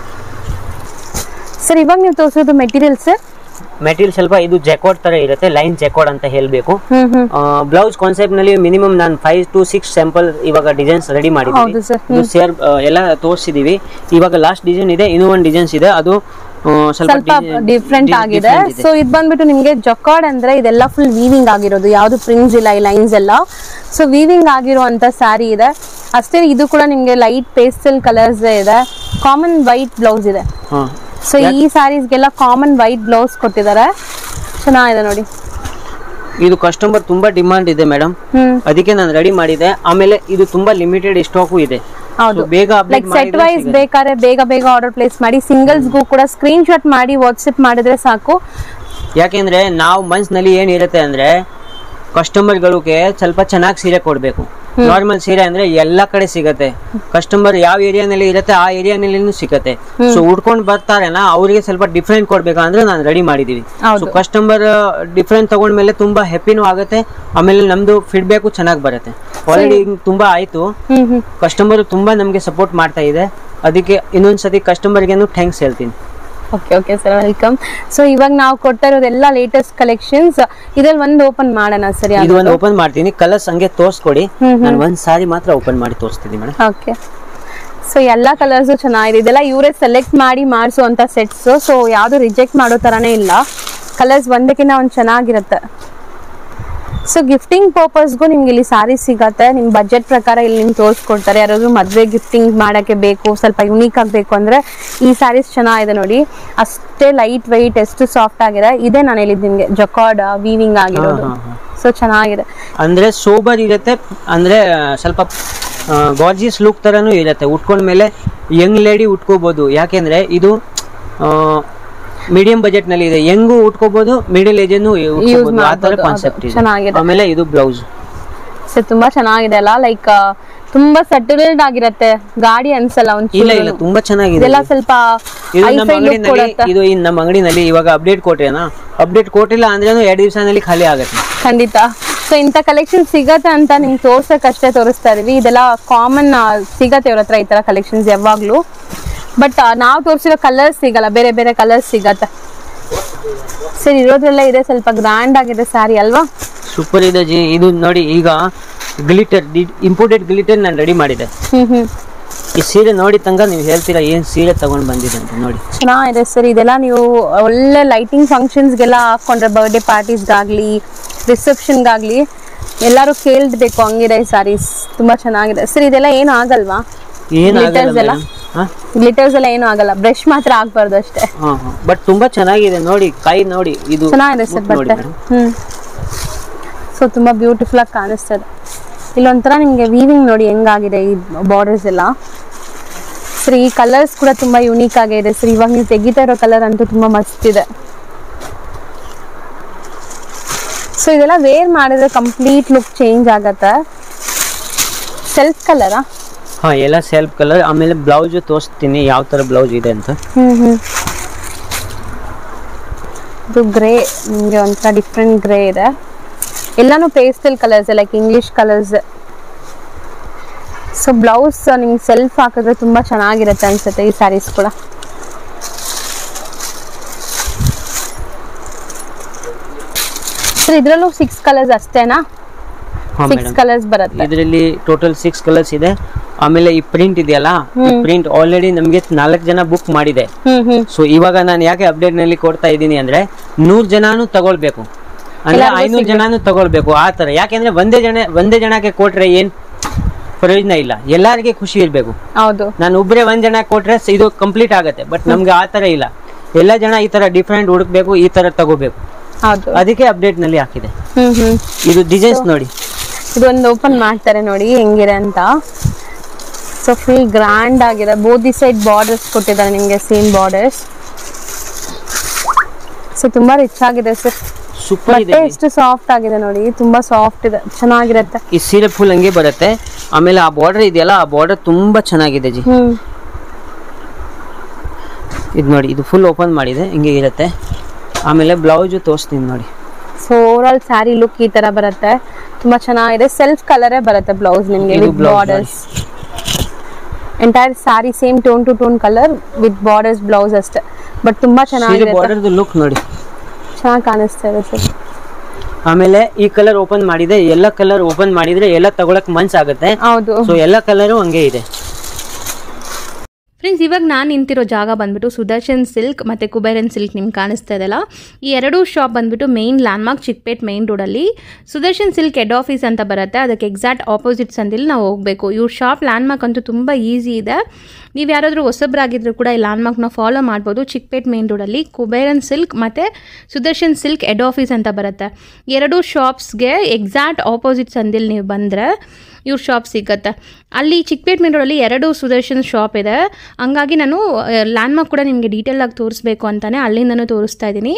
ಸರ್ ಇವಾಗ ನೀವು ತೋರಿಸೋದು ಮೆಟೀರಿಯಲ್ ಸರ್ ಮೆಟೀರಿಯಲ್ ಸ್ವಲ್ಪ ಇದು ಜೆಕೋಡ್ ತರ ಇರುತ್ತೆ ಲೈನ್ ಜೆಕೋಡ್ ಅಂತ ಹೇಳಬೇಕು ಹ್ಮ್ ಹ್ಮ್ ಬ್ಲೌಸ್ ಕಾನ್ಸೆಪ್ಟ್ ನಲ್ಲಿ ಮಿನಿಮಮ್ ನಾನು ಫೈವ್ ಟು ಸಿಕ್ಸ್ ಸ್ಯಾಂಪಲ್ ಇವಾಗ ಡಿಸೈನ್ಸ್ ರೆಡಿ ಹೌದು ಮಾಡಿದ್ದೀವಿ sir. ಇದು ಸೇರ್ ಎಲ್ಲ ತೋರಿಸಿದೀವಿ ಇವಾಗ ಲಾಸ್ಟ್ ಡಿಸೈನ್ ಇದೆ ಇನ್ನೂ ಒಂದು ಡಿಸೈನ್ಸ್ ಇದೆ ಅದು ಆ, ಸ್ವಲ್ಪ ಸ್ವಲ್ಪ ಡಿ- ಡಿಫ್ರೆಂಟ್ ಡಿ- ಆಗಿದೆ different ಇದೆ. ಸೊ ಇದು ಬಂದ್ಬಿಟ್ಟು ನಿಮಗೆ ಜೊಕಾರ್ಡ್ ಅಂದ್ರೆ ಇದೆಲ್ಲ ಫುಲ್ ವೀವಿಂಗ್ ಆಗಿರೋದು ಯಾವುದು ಪ್ರಿಂಟ್ಸ್ ಇಲ್ಲ ಈ ಲೈನ್ಸ್ ಎಲ್ಲ ಸೊ ವೀವಿಂಗ್ ಆಗಿರುವಂತ ಸ್ಯಾರಿ ಇದೆ ಅಷ್ಟೇ ಇದು ಕೂಡ ನಿಮಗೆ ಲೈಟ್ ಪೇಸ್ಟಲ್ ಕಲರ್ಸ್ ಇದೆ ಕಾಮನ್ ವೈಟ್ ಬ್ಲೌಸ್ ಇದೆ ಹಾ. ಸೊ ಈ ಸ್ಯಾರೀಸ್ಗೆಲ್ಲ ಕಾಮನ್ ವೈಟ್ ಬ್ಲೌಸ್ ಕೊಟ್ಟಿದ್ದಾರೆ ಚೆನ್ನಾಗಿದೆ ನೋಡಿ ಇದು ಕಸ್ಟಮರ್ ತುಂಬಾ ಡಿಮಾಂಡ್ ಇದೆ ಮೇಡಮ್ ಹ್ಮ್ ಅದಕ್ಕೆ ನಾನು ರೆಡಿ ಮಾಡಿದೆ ಆಮೇಲೆ ಇದು ತುಂಬಾ ಲಿಮಿಟೆಡ್ ಸ್ಟಾಕು ಇದೆ ಹೌದು So, ಬೇಗ ಲೈಕ್ ಅಪ್ಡೇಟ್ ಸೆಟ್ ವೈಸ್ ಬೇಕಾದ್ರೆ ಬೇಗ ಬೇಗ ಆರ್ಡರ್ ಪ್ಲೇಸ್ ಮಾಡಿ ಸಿಂಗಲ್ಸ್ಗೂ ಕೂಡ ಸ್ಕ್ರೀನ್ ಶಾಟ್ ಮಾಡಿ ವಾಟ್ಸಪ್ ಮಾಡಿದ್ರೆ ಸಾಕು ಯಾಕೆಂದ್ರೆ ನಾವು ಮನ್ಸ್ನಲ್ಲಿ ಏನಿರುತ್ತೆ ಅಂದ್ರೆ ಕಸ್ಟಮರ್ಗಳಿಗೆ ಸ್ವಲ್ಪ ಚೆನ್ನಾಗಿ ಸೀರೆ ಕೊಡಬೇಕು ನಾರ್ಮಲ್ ಸೀರೆ ಅಂದ್ರೆ ಎಲ್ಲಾ ಕಡೆ ಸಿಗತ್ತೆ ಕಸ್ಟಮರ್ ಯಾವ ಏರಿಯಾನಲ್ಲಿ ಇರುತ್ತೆ ಆ ಏರಿಯಾನಲ್ಲಿ ಸಿಗತ್ತೆ ಸೊ ಉಡ್ಕೊಂಡ್ ಬರ್ತಾರೆನಾ ಅವ್ರಿಗೆ ಸ್ವಲ್ಪ ಡಿಫ್ರೆಂಟ್ ಕೊಡ್ಬೇಕು ಅಂದ್ರೆ ನಾನು ರೆಡಿ ಮಾಡಿದೀವಿ ಹೌದು. ಸೊ ಕಸ್ಟಮರ್ ಡಿಫ್ರೆಂಟ್ ತಗೊಂಡ್ಮೇಲೆ ತುಂಬಾ ಹ್ಯಾಪಿನೂ ಆಗುತ್ತೆ ಆಮೇಲೆ ನಮ್ದು ಫೀಡ್ಬ್ಯಾಕು ಚೆನ್ನಾಗಿ ಬರುತ್ತೆ ಆಲ್ರೆಡಿ ತುಂಬಾ ಆಯ್ತು ಹ್ಮ್ ಹ್ಮ್ ಕಸ್ಟಮರ್ ತುಂಬಾ ನಮ್ಗೆ ಸಪೋರ್ಟ್ ಮಾಡ್ತಾ ಇದೆ ಅದಕ್ಕೆ ಇನ್ನೊಂದ್ಸತಿ ಕಸ್ಟಮರ್ಗೆನು ಥ್ಯಾಂಕ್ಸ್ ಹೇಳ್ತೀನಿ okay okay sir welcome so ಇವಾಗ ನಾವು ಕೊಡ್ತಾ ಇರೋದೆಲ್ಲ ಲೇಟೆಸ್ಟ್ ಕಲೆಕ್ಷನ್ಸ್ ಇದ್ರಲ್ಲಿ ಒಂದು ಓಪನ್ ಮಾಡೋಣ ಸರಿ ಇದು ಒಂದು ಓಪನ್ ಮಾಡ್ತೀನಿ ಕಲರ್ಸ್ ಹಂಗೆ ತೋರ್ಸ್ಕೊಡಿ ನಾನು ಒಂದ್ ಸಾರಿ ಮಾತ್ರ ಓಪನ್ ಮಾಡಿ ತೋರಿಸ್ತೀನಿ ಮೇಡಮ್ ಓಕೆ ಸೊ ಎಲ್ಲ ಕಲರ್ಸು ಚೆನ್ನಾಗಿದೆ ಇದೆಲ್ಲ ಇವರೇ ಸೆಲೆಕ್ಟ್ ಮಾಡಿ ಮಾಡಿಸುವಂಥ ಸೆಟ್ಸ್ ಸೊ ಯಾವುದು ರಿಜೆಕ್ಟ್ ಮಾಡೋ ಥರನೇ ಇಲ್ಲ ಕಲರ್ಸ್ ಒಂದಕ್ಕಿಂತ ಒಂದು ಚೆನ್ನಾಗಿರುತ್ತೆ ಸೊ ಗಿಫ್ಟಿಂಗ್ ಪರ್ಪಸ್ಗೂ ನಿಮ್ಗೆ ಇಲ್ಲಿ ಸಾರಿ ಸಿಗತ್ತೆ ನಿಮ್ಮ ಬಜೆಟ್ ಪ್ರಕಾರ ಇಲ್ಲಿ ನಿಮ್ಗೆ ತೋರಿಸ್ಕೊಡ್ತಾರೆ ಯಾರಾದ್ರೂ ಮದುವೆ ಗಿಫ್ಟಿಂಗ್ ಮಾಡೋಕ್ಕೆ ಬೇಕು ಸ್ವಲ್ಪ ಯುನೀಕ್ ಆಗಬೇಕು ಅಂದರೆ ಈ ಸ್ಯಾರೀಸ್ ಚೆನ್ನಾಗಿದೆ ನೋಡಿ ಅಷ್ಟೇ ಲೈಟ್ ವೆಯ್ಟ್ ಎಷ್ಟು ಸಾಫ್ಟ್ ಆಗಿದೆ ಇದೇ ನಾನು ಹೇಳಿದ್ದು ನಿಮಗೆ ಜಕಾರ್ಡ್ ವೀವಿಂಗ್ ಆಗಿರೋದು ಹಾ, ಹಾ, ಸೊ ಚೆನ್ನಾಗಿದೆ ಅಂದ್ರೆ ಸೋಬರ್ ಇರುತ್ತೆ ಅಂದ್ರೆ ಆ, ಸ್ವಲ್ಪ ಗಾರ್ಜಿಯಸ್ ಲುಕ್ ತರನು ಇರುತ್ತೆ ಉಟ್ಕೊಂಡ್ಮೇಲೆ ಯಂಗ್ ಲೇಡಿ ಉಟ್ಕೋಬಹುದು ಯಾಕೆಂದ್ರೆ ಇದು ಮೀಡಿಯಂ ಬಜೆಟ್ ನಲ್ಲಿ ಇದೆ ಯಂಗು ಉಟ್ಕೋಬಹುದು ಮಿಡಲ್ ಏಜ್ ಅನ್ನು ಉಟ್ಕೋಬಹುದು ಆ ತರ ಮಾಡ್ಬೋದು, ಕಾನ್ಸೆಪ್ಟ್ ಅದು ಇದೆ ಚೆನ್ನಾಗಿದೆ. ಆಮೇಲೆ ಇದು ಬ್ಲೌಸ್ ಸೊ ತುಂಬಾ ಚೆನ್ನಾಗಿದೆ ಅಲ್ಲ ಲೈಕ್ ತುಂಬಾ ಸೆಟಲ್ಡ್ ಆಗಿರತ್ತೆ ಗಾಡಿ ಅನ್ಸಲ್ಲ ಇಲ್ಲ ಒಂಚೂರು ಇಲ್ಲ ತುಂಬಾ ಚೆನ್ನಾಗಿದೆ ಇದೆಲ್ಲ ಸ್ವಲ್ಪ ಇದು ನಮ್ಮ ಹೈಫೈ ಲುಕ್ ಅಂಗಡಿನಲ್ಲಿ ಕೊಡುತ್ತೆ ಇದು ಇನ್ ನಮ್ಮ ಅಂಗಡಿನಲ್ಲಿ ಇವಾಗ ಅಪ್ಡೇಟ್ ಕೊಟ್ರೇನಾ ಅಪ್ಡೇಟ್ ಕೊಟ್ಟಿಲ್ಲ ಅಂದ್ರೇನು ಎರಡು ದಿವಸನಲ್ಲಿ ಖಾಲಿ ಆಗುತ್ತೆ ಖಂಡಿತ ಸೊ ಇಂಥ ಕಲೆಕ್ಷನ್ ಸಿಗತ್ತೆ ಅಂತ ನಿಮ್ಗೆ ತೋರ್ಸಕ್ಕಷ್ಟೇ ತೋರಿಸ್ತಾ ಇದೀವಿ ಇದೆಲ್ಲ ಕಾಮನ್ ಸಿಗತ್ತೆ ಇವ್ರ ಹತ್ರ ಈ ತರ ಕಲೆಕ್ಷನ್ಸ್ ಯಾವಾಗ್ಲೂ ಬಟ್ ನಾವು ತೋರಿಸಿರೋ ಕಲರ್ಸ್ ಸಿಗಲ್ಲ ಬೇರೆ ಬೇರೆ ಕಲರ್ಸ್ ಸಿಗತ್ತೆ ಸರಿ ಇರೋದ್ರಲ್ಲ ಇದೆ ಸ್ವಲ್ಪ ಗ್ರ್ಯಾಂಡ್ ಆಗಿದೆ ಸ್ಯಾರಿ ಅಲ್ವಾ ಸೂಪರ್ ಇದೆ ಜಿ ಇದು ನೋಡಿ ಈಗ ಗ್ಲಿಟರ್ ಇಂಪೋರ್ಟೆಡ್ ಗ್ಲಿಟರ್ ನಾನು ರೆಡಿ ಮಾಡಿದೆ ಹ್ಮ್ ಹ್ಮ್ ಈ ಸೀರೆ ನೋಡಿ ತನಕ ನೀವು ಹೇಳ್ತೀರಾ ಏನ್ ಸೀರೆ ತಗೊಂಡ್ ಬಂದಿದೆ ಅಂತ ನೋಡಿ ಚೆನ್ನಾಗಿದೆ ಸರ್ ಇದೆಲ್ಲ ನೀವು ಒಳ್ಳೆ ಲೈಟಿಂಗ್ ಫಂಕ್ಷನ್ಸ್ಗೆಲ್ಲ ಹಾಕೊಂಡ್ರೆ ಬರ್ಡೇ ಪಾರ್ಟೀಸ್ಗಾಗ್ಲಿ ರಿಸೆಪ್ಷನ್ಗಾಗ್ಲಿ ಎಲ್ಲರೂ ಕೇಳ್ಬೇಕು ಹಂಗಿದೆ ಸ್ಯಾರೀಸ್ ತುಂಬಾ ಚೆನ್ನಾಗಿದೆ ಸರ್ ಇದೆಲ್ಲ ಏನು ಆಗಲ್ವಾ Glitters ಎಲ್ಲ? ಗ್ಲಿಟರ್ಸ್ ಎಲ್ಲ ಏನು ಆಗಲ್ಲ ಬ್ರಷ್ ಮಾತ್ರ ಆಗ್ಬಾರ್ದು ಅಷ್ಟೇ ಬಟ್ ತುಂಬಾ ಚೆನ್ನಾಗಿದೆ ನೋಡಿ ಕೈ ನೋಡಿ ಇದು ಚೆನ್ನಾಗಿದೆ ಸರ್ ಮುಟ್ಟು ನೋಡಿ ಬಟ್ಟೆ madam. ಹ್ಮ್ ಸೊ ತುಂಬಾ ಬ್ಯೂಟಿಫುಲ್ ಆಗಿ ಕಾಣಿಸ್ತದೆ ಇಲ್ಲೊಂಥರ ನಿಮ್ಗೆ ವೀವಿಂಗ್ ನೋಡಿ ಹೆಂಗಾಗಿದೆ ಈ ಬಾರ್ಡರ್ಸ್ ಎಲ್ಲ ಸರ್ ಈ ಕಲರ್ಸ್ ಕೂಡ ತುಂಬಾ ಯುನೀಕ್ ಆಗಿದೆ ಸರ್ ಇವಾಗ ನೀವು ತೆಗಿತಾ ಇರೋ ಕಲರ್ ಅಂತೂ ತುಂಬಾ ಮಸ್ತ್ ಇದೆ ಸೊ ಇದೆಲ್ಲ ವೇರ್ ಮಾಡಿದ್ರೆ ಕಂಪ್ಲೀಟ್ ಲುಕ್ ಚೇಂಜ್ ಆಗತ್ತೆ ಸೆಲ್ಫ್ ಕಲರಾ ಹಾ ಎಲ್ಲ ಸೆಲ್ಫ್ ಕಲರ್ ಆಮೇಲೆ ಬ್ಲೌಸ್ ತೋರಿಸ್ತೀನಿ ಯಾವ ತರ ಬ್ಲೌಸ್ ಇದೆ ಅಂತ ಹ್ಮ್ ಹ್ಮ್ ಇದು ಗ್ರೇ ನಿಮಗೆ ಒಂಥರ ಡಿಫ್ರೆಂಟ್ ಗ್ರೇ ಇದೆ ಎಲ್ಲಾನು pastel colours like English colours so blouse ನಿಮ್ಗೆ ಸೆಲ್ಫ್ ಹಾಕಿದ್ರೆ ತುಂಬಾ ಚೆನ್ನಾಗಿರುತ್ತೆ ಅನ್ಸುತ್ತೆ ಈ ಸ್ಯಾರೀಸ್ ಕೂಡ ಸರ್ ಇದ್ರಲ್ಲೂ ಸಿಕ್ಸ್ ಕಲರ್ಸ್ ಅಷ್ಟೇನಾ ಹಾ ಸಿಕ್ಸ್ ಮೇಡಮ್ ಕಲರ್ಸ್ ಬರುತ್ತೆ ಇದರಲ್ಲಿ ಟೋಟಲ್ ಸಿಕ್ಸ್ ಕಲರ್ಸ್ ಇದೆ ಆಮೇಲೆ ಈ ಪ್ರಿಂಟ್ ಇದೆಯಲ್ಲ ಈ ಪ್ರಿಂಟ್ ಆಲ್ರೆಡಿ ನಮಗೆ ನಾಲ್ಕು ಜನ ಬುಕ್ ಮಾಡಿದೆ ಹ್ಮ್ ಹ್ಮ್ ಸೊ ಇವಾಗ ನಾನು ಯಾಕೆ ಅಪ್ಡೇಟ್ ನಲ್ಲಿ ಕೊಡ್ತಾ ಇದ್ದೀನಿ ಅಂದ್ರೆ ನೂರ್ ಜನನು ತಗೊಳ್ಬೇಕು ಅಂದ್ರೆ ಎಲ್ಲರಿಗೂ ಐನೂರು ಜನನು ತಗೊಳ್ಬೇಕು ಆ ತರ ಯಾಕೆಂದ್ರೆ ಒಂದೇ ಜನ ಒಂದೇ ಜನಕ್ಕೆ ಕೊಟ್ರೆ ಏನ್ ಪ್ರಯೋಜನ ಇಲ್ಲ ಎಲ್ಲರಿಗೆ ಖುಷಿ ಇರ್ಬೇಕು ಹೌದು ನಾನು ಒಬ್ಬರೇ ಒಂದ್ ಜನ ಕೊಟ್ರೆ ಸ- ಇದು ಕಂಪ್ಲೀಟ್ ಆಗುತ್ತೆ ಬಟ್ ನಮ್ಗೆ ಆ ತರ ಇಲ್ಲ ಎಲ್ಲ ಜನ ಈ ತರ ಡಿಫ್ರೆಂಟ್ ಹುಡುಕ್ಬೇಕು ಈ ತರ ತಗೋಬೇಕು ಹೌದು ಅದಕ್ಕೆ ಅಪ್ಡೇಟ್ ನಲ್ಲಿ ಹಾಕಿದೆ ಹ್ಮ್ ಹ್ಮ್ ಇದು ಡಿಸೈನ್ಸ್ ನೋಡಿ ಇದೊಂದು ಓಪನ್ ಮಾಡ್ತಾರೆ ನೋಡಿ ಹೆಂಗಿದೆ ಅಂತ ಸೊ ಫುಲ್ ಗ್ರ್ಯಾಂಡ್ ಆಗಿದೆ ಬೋದಿ ಸೈಡ್ ಬಾರ್ಡರ್ಸ್ ಕೊಟ್ಟಿದ್ದಾರೆ ನಿಮಗೆ ಸೇಮ್ ಬಾರ್ಡರ್ಸ್ ಸೊ ತುಂಬಾ ರಿಚ್ ಆಗಿದೆ ಸರ್ ಸೂಪರ್ ಇದೆ ಬಟ್ಟೆ ಎಷ್ಟು ಸಾಫ್ಟ್ ಆಗಿದೆ ನೋಡಿ ತುಂಬಾ ಸಾಫ್ಟ್ ಇದೆ ಚೆನ್ನಾಗಿರುತ್ತೆ ಈ ಸೀರೆ ಫುಲ್ ಹಂಗೆ ಬರುತ್ತೆ ಆಮೇಲೆ ಆ ಬಾರ್ಡರ್ ಇದೆಯಲ್ಲ ಆ ಬಾರ್ಡರ್ ತುಂಬಾ ಚೆನ್ನಾಗಿದೆ ಜಿ ಹ್ಮ್ ಇದು ನೋಡಿ ಇದು ಫುಲ್ ಓಪನ್ ಮಾಡಿದೆ ಹಿಂಗೆ ಇರುತ್ತೆ ಆಮೇಲೆ ಬ್ಲೌಸ್ ತೋರಿಸ್ತೀನಿ ನೋಡಿ so overall sari look ಈ ತರ ಬರುತ್ತೆ ತುಂಬಾ ಚೆನ್ನಾಗಿದೆ ಸೆಲ್ಫ್ ಕಲರೇ ಬರುತ್ತೆ ಬ್ಲೌಸ್ ನಿಮಗೆ ಇದು with blouse borders entire sari same tone to tone colour with borders blouse ಅಷ್ಟೇ ಬಟ್ ತುಂಬಾ ಸೀರೆ ಚೆನ್ನಾಗಿದೆ ಬಾರ್ಡರ್ದು ಲುಕ್ ನೋಡಿ ಚೆನ್ನಾಗಿ ಕಾಣಿಸ್ತಾ ಇದೆ ಸರ್ ಆಮೇಲೆ ಈ ಕಲರ್ ಓಪನ್ ಮಾಡಿದೆ ಎಲ್ಲ ಕಲರ್ ಓಪನ್ ಮಾಡಿದ್ರೆ ಎಲ್ಲ ತಗೊಳಕ್ ಮನ್ಸಾಗುತ್ತೆ ಹೌದು ಸೊ ಎಲ್ಲ ಕಲರು ಹಂಗೆ ಇದೆ ಫ್ರೆಂಡ್ಸ್ ಇವಾಗ ನಾನು ನಿಂತಿರೋ ಜಾಗ ಬಂದ್ಬಿಟ್ಟು ಸುದರ್ಶನ್ ಸಿಲ್ಕ್ ಮತ್ತು ಕುಬೇರನ್ ಸಿಲ್ಕ್ ನಿಮ್ಗೆ ಕಾಣಿಸ್ತಾ ಇದೆಲ್ಲ ಈ ಎರಡೂ ಶಾಪ್ ಬಂದ್ಬಿಟ್ಟು ಮೇನ್ ಲ್ಯಾಂಡ್ಮಾರ್ಕ್ ಚಿಕ್ಪೇಟ್ ಮೇನ್ ರೋಡಲ್ಲಿ ಸುದರ್ಶನ್ ಸಿಲ್ಕ್ ಹೆಡ್ ಆಫೀಸ್ ಅಂತ ಬರುತ್ತೆ ಅದಕ್ಕೆ ಎಕ್ಸಾಕ್ಟ್ ಆಪೋಸಿಟ್ ಸಂದಿಲ್ಲಿ ನಾವು ಹೋಗಬೇಕು ಇವ್ರ ಶಾಪ್ ಲ್ಯಾಂಡ್ಮಾರ್ಕ್ ಅಂತೂ ತುಂಬ ಈಸಿ ಇದೆ ನೀವು ಯಾರಾದರೂ ಹೊಸಬ್ರಾಗಿದ್ರು ಕೂಡ ಈ ಲ್ಯಾಂಡ್ಮಾರ್ಕ್ನ ಫಾಲೋ ಮಾಡ್ಬೋದು ಚಿಕ್ಪೇಟ್ ಮೇನ್ ರೋಡಲ್ಲಿ ಕುಬೇರನ್ ಸಿಲ್ಕ್ ಮತ್ತು ಸುದರ್ಶನ್ ಸಿಲ್ಕ್ ಹೆಡ್ ಆಫೀಸ್ ಅಂತ ಬರುತ್ತೆ ಎರಡೂ ಶಾಪ್ಸ್ಗೆ ಎಕ್ಸಾಕ್ಟ್ ಆಪೋಸಿಟ್ ಸಂದಿಲ್ಲಿ ನೀವು ಬಂದರೆ ಇವ್ರ ಶಾಪ್ ಸಿಗುತ್ತೆ ಅಲ್ಲಿ ಚಿಕ್ಕಪೇಟ್ ಮೇನ್ ರೋಡಲ್ಲಿ ಎರಡು ಸುದರ್ಶನ್ ಶಾಪ್ ಇದೆ ಹಂಗಾಗಿ ನಾನು ಲ್ಯಾಂಡ್ಮಾರ್ಕ್ ಕೂಡ ನಿಮಗೆ ಡೀಟೇಲಾಗಿ ತೋರಿಸ್ಬೇಕು ಅಂತಲೇ ಅಲ್ಲಿಂದನೂ ತೋರಿಸ್ತಾ ಇದ್ದೀನಿ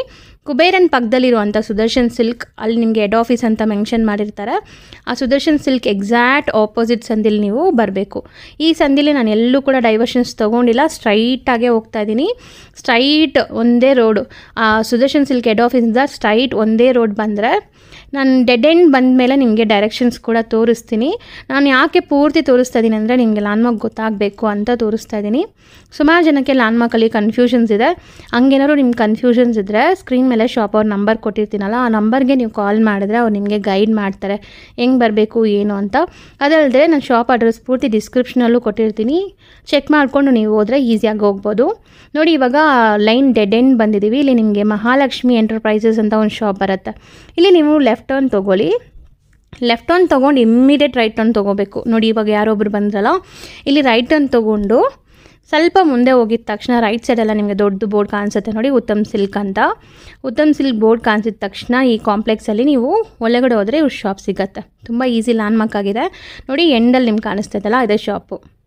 ಕುಬೇರನ್ ಪಕ್ಕದಲ್ಲಿರುವಂಥ ಸುದರ್ಶನ್ ಸಿಲ್ಕ್ ಅಲ್ಲಿ ನಿಮಗೆ ಹೆಡ್ ಆಫೀಸ್ ಅಂತ ಮೆನ್ಷನ್ ಮಾಡಿರ್ತಾರೆ ಆ ಸುದರ್ಶನ್ ಸಿಲ್ಕ್ ಎಕ್ಸಾಕ್ಟ್ ಆಪೋಸಿಟ್ ಸಂದಿಲಿ ನೀವು ಬರಬೇಕು ಈ ಸಂದಿಲಿ ನಾನು ಎಲ್ಲೂ ಕೂಡ ಡೈವರ್ಷನ್ಸ್ ತೊಗೊಂಡಿಲ್ಲ ಸ್ಟ್ರೈಟಾಗೇ ಹೋಗ್ತಾ ಇದ್ದೀನಿ ಸ್ಟ್ರೈಟ್ ಒಂದೇ ರೋಡು ಆ ಸುದರ್ಶನ್ ಸಿಲ್ಕ್ ಹೆಡ್ ಆಫೀಸಿಂದ ಸ್ಟ್ರೈಟ್ ಒಂದೇ ರೋಡ್ ಬಂದರೆ ನಾನು ಡೆಡ್ ಎಂಡ್ ಬಂದ ಮೇಲೆ ನಿಮಗೆ ಡೈರೆಕ್ಷನ್ಸ್ ಕೂಡ ತೋರಿಸ್ತೀನಿ ನಾನು ಯಾಕೆ ಪೂರ್ತಿ ತೋರಿಸ್ತಾ ಇದ್ದೀನಿ ಅಂದರೆ ನಿಮಗೆ ಲ್ಯಾಂಡ್ಮಾರ್ಕ್ ಗೊತ್ತಾಗಬೇಕು ಅಂತ ತೋರಿಸ್ತಾ ಇದ್ದೀನಿ ಸುಮಾರು ಜನಕ್ಕೆ ಲ್ಯಾಂಡ್ಮಾರ್ಕಲ್ಲಿ ಕನ್ಫ್ಯೂಷನ್ಸ್ ಇದೆ ಹಂಗೇನಾದ್ರು ನಿಮ್ಗೆ ಕನ್ಫ್ಯೂಷನ್ಸ್ ಇದ್ದರೆ ಸ್ಕ್ರೀನ್ ಮೇಲೆ ಶಾಪ್ ಅವ್ರ ನಂಬರ್ ಕೊಟ್ಟಿರ್ತೀನಲ್ಲ ಆ ನಂಬರ್ಗೆ ನೀವು ಕಾಲ್ ಮಾಡಿದ್ರೆ ಅವ್ರು ನಿಮಗೆ ಗೈಡ್ ಮಾಡ್ತಾರೆ ಹೆಂಗೆ ಬರಬೇಕು ಏನು ಅಂತ ಅದಲ್ಲದೆ ನಾನು ಶಾಪ್ ಅಡ್ರೆಸ್ ಪೂರ್ತಿ ಡಿಸ್ಕ್ರಿಪ್ಷನಲ್ಲೂ ಕೊಟ್ಟಿರ್ತೀನಿ ಚೆಕ್ ಮಾಡಿಕೊಂಡು ನೀವು ಹೋದರೆ ಈಸಿಯಾಗಿ ಹೋಗ್ಬೋದು ನೋಡಿ ಇವಾಗ ಲೈನ್ ಡೆಡ್ ಎಂಡ್ ಬಂದಿದ್ದೀವಿ ಇಲ್ಲಿ ನಿಮಗೆ ಮಹಾಲಕ್ಷ್ಮಿ ಎಂಟರ್ಪ್ರೈಸಸ್ ಅಂತ ಒಂದು ಶಾಪ್ ಬರುತ್ತೆ ಇಲ್ಲಿ ನೀವು ಲೆಫ್ಟ್ ಟರ್ನ್ ತೊಗೊಳ್ಳಿ ಲೆಫ್ಟ್ ಟರ್ನ್ ತೊಗೊಂಡು ಇಮ್ಮಿಡಿಯೇಟ್ ರೈಟ್ ಟರ್ನ್ ತೊಗೋಬೇಕು ನೋಡಿ ಇವಾಗ ಯಾರೊಬ್ರು ಬಂದ್ರಲ್ಲ ಇಲ್ಲಿ ರೈಟ್ ಟರ್ನ್ ತೊಗೊಂಡು ಸ್ವಲ್ಪ ಮುಂದೆ ಹೋಗಿದ ತಕ್ಷಣ ರೈಟ್ ಸೈಡೆಲ್ಲ ನಿಮಗೆ ದೊಡ್ಡ ಬೋರ್ಡ್ ಕಾಣಿಸುತ್ತೆ ನೋಡಿ ಉತ್ತಮ್ ಸಿಲ್ಕ್ ಅಂತ ಉತ್ತಮ್ ಸಿಲ್ಕ್ ಬೋರ್ಡ್ ಕಾಣಿಸಿದ ತಕ್ಷಣ ಈ ಕಾಂಪ್ಲೆಕ್ಸಲ್ಲಿ ನೀವು ಒಳಗಡೆ ಹೋದರೆ ಇವ್ರ ಶಾಪ್ ಸಿಗತ್ತೆ ತುಂಬ ಈಸಿ ಲ್ಯಾಂಡ್ಮಾರ್ಕ್ ಆಗಿದೆ ನೋಡಿ ಎಂಡಲ್ಲಿ ನಿಮ್ಗೆ ಕಾಣಿಸ್ತೈತಲ್ಲ ಇದೇ ಶಾಪು